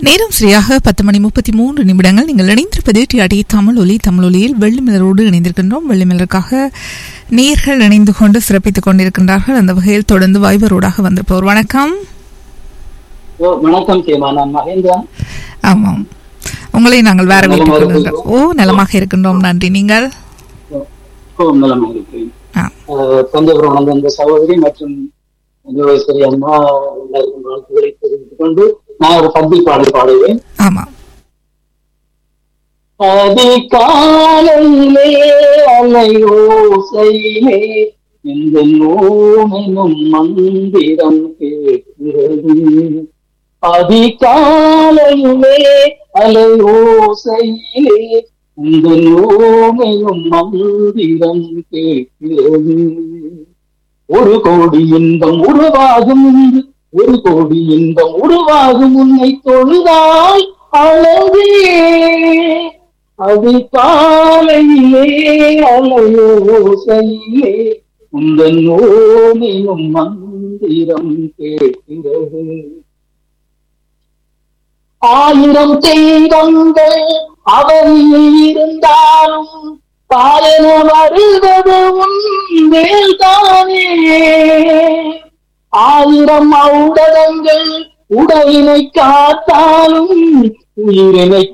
நேரம் சரியாக பத்து மணி முப்பத்தி மூன்று நிமிடங்கள் நீங்கள் இணைந்திருப்பது டிஆடி தமிழ் ஒலி தமிழ் ஒலியில் வெள்ளிமலரோடு இணைந்திருக்கின்றோம் வெள்ளிமலருக்காக நேர்கள் இணைந்து கொண்டு சிறப்பித்துக் கொண்டிருக்கின்றார்கள் அந்த வகையில் தொடர்ந்து வைபரோடாக வந்திருப்பவர் வணக்கம் ஓ வணக்கம் சேமா நான் மகேந்திரன் ஆமாம் உங்களை நாங்கள் வேற நலமாக வீட்டுக்கு இருக்கிறீர்களா? ஓ நலமாக இருக்கின்றோம் நன்றி நீங்கள் ஓ நலமாக இருக்கிறேன் ஆ, அஹ், தஞ்சாவூர் வந்த இந்த சகோதரி மற்றும் யோகேஸ்வரி அம்மா எல்லாருக்கும் வாழ்த்துக்களை தெரிவித்துக் கொண்டு நான் ஒரு பந்தி பாடல் பாடுவேன் ஆமாம் அதிகாலையிலே அலையோசையிலே இந்த நோமெனும் மந்திரம் கேட்கிறது அதிகாலையிலே அலையோசையிலே இந்த நோமெனும் மந்திரம் கேட்கிறது ஒரு கோடி இன்பம் உருவாகும் என்று ஒரு கோடி இன்பம் உருவாகும் உன்னை தொழுதால் அழகே அது காலையிலே அலையோசையிலே உந்தன் ஓமினும் மந்திரம் கேட்கிறது ஆயிரம் தெய்வங்கள் அவனில் இருந்தாலும் பாயன வருவது உன் தானே ஆயிரம் ஔடதங்கள் உடலினை காத்தாலும் உயிரினை